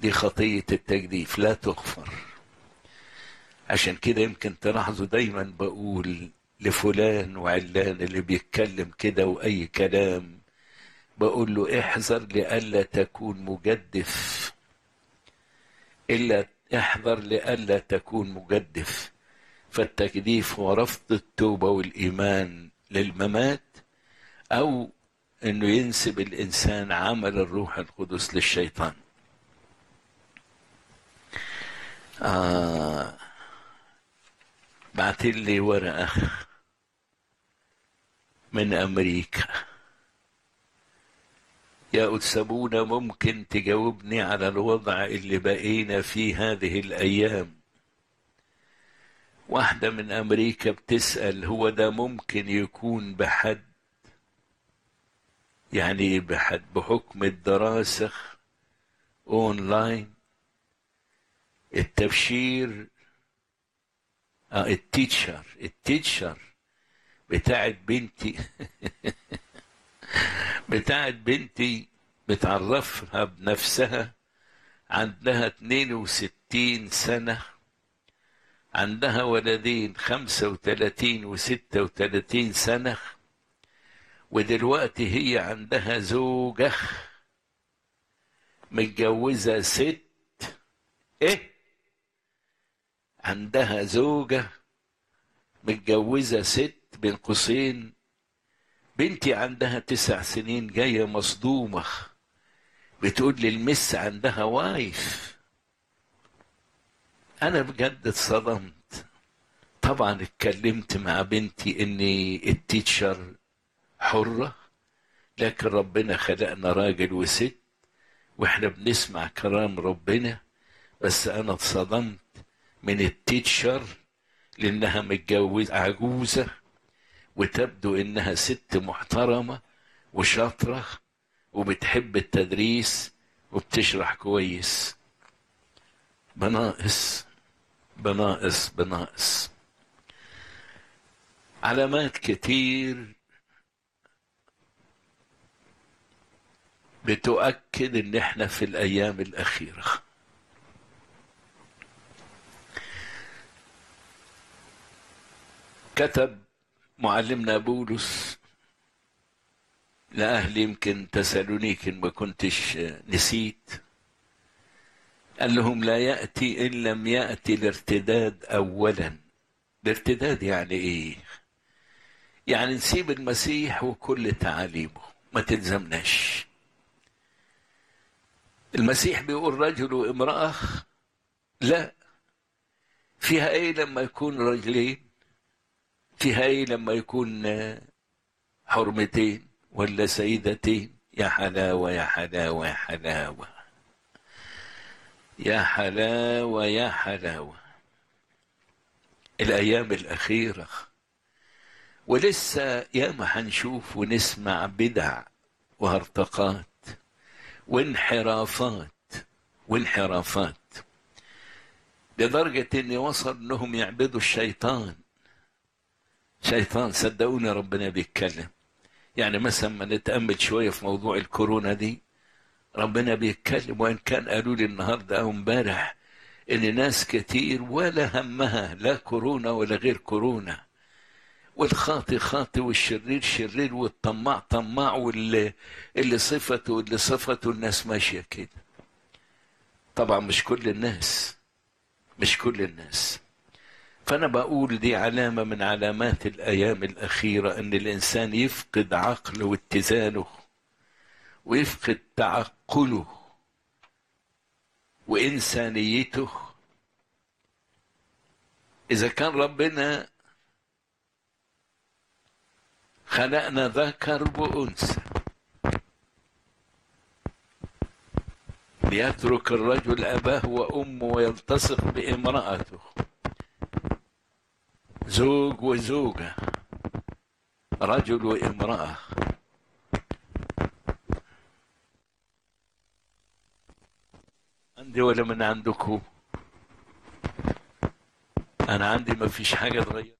دي خطية التجديف لا تغفر عشان كده يمكن تلاحظوا دايما بقول لفلان وعلان اللي بيتكلم كده وأي كلام بقول له احذر لئلا تكون مجدف إلا احذر لئلا تكون مجدف فالتجديف هو رفض التوبة والإيمان للممات أو أنه ينسب الإنسان عمل الروح القدس للشيطان آه بعت لي ورقة من أمريكا يا أتسابونا ممكن تجاوبني على الوضع اللي بقينا فيه هذه الأيام واحدة من أمريكا بتسأل هو ده ممكن يكون بحد يعني بحد بحكم الدراسة أونلاين التبشير آه التيتشر التيتشر بتاعت بنتي بتاعت بنتي بتعرفها بنفسها عندها 62 سنة عندها ولدين 35 و 36 سنة ودلوقتي هي عندها زوجة متجوزة ست ايه عندها زوجة متجوزة ست بين قوسين بنتي عندها تسع سنين جاية مصدومة بتقول لي المس عندها وايف أنا بجد اتصدمت طبعا اتكلمت مع بنتي إني التيتشر حرة لكن ربنا خلقنا راجل وست واحنا بنسمع كلام ربنا بس أنا اتصدمت من التيتشر لأنها متجوزة عجوزة وتبدو انها ست محترمه وشاطره وبتحب التدريس وبتشرح كويس بناقص بناقص بناقص علامات كتير بتؤكد ان احنا في الايام الاخيره كتب معلمنا بولس لأهل يمكن تسالونيك إن ما كنتش نسيت قال لهم لا يأتي إن لم يأتي الارتداد أولا الارتداد يعني إيه يعني نسيب المسيح وكل تعاليمه ما تلزمناش المسيح بيقول رجل وامرأة لا فيها ايه لما يكون رجلين فيها ايه لما يكون حرمتين ولا سيدتين يا حلاوة يا حلاوة يا حلاوة يا حلاوة يا حلاوة الأيام الأخيرة ولسه ياما هنشوف ونسمع بدع وهرطقات وانحرافات وانحرافات لدرجة ان وصل انهم يعبدوا الشيطان شيطان صدقوني ربنا بيتكلم يعني مثلا ما نتأمل شوية في موضوع الكورونا دي ربنا بيتكلم وإن كان قالوا لي النهاردة أو امبارح إن ناس كتير ولا همها لا كورونا ولا غير كورونا والخاطي خاطي والشرير شرير والطماع طماع واللي اللي صفته واللي صفته الناس ماشية كده طبعا مش كل الناس مش كل الناس فأنا بقول دي علامة من علامات الأيام الأخيرة أن الإنسان يفقد عقله واتزانه ويفقد تعقله وإنسانيته إذا كان ربنا خلقنا ذكر وأنثى ليترك الرجل أباه وأمه ويلتصق بامرأته زوج وزوجة رجل وامرأة عندي ولا من عندكم أنا عندي ما فيش حاجة اتغيرت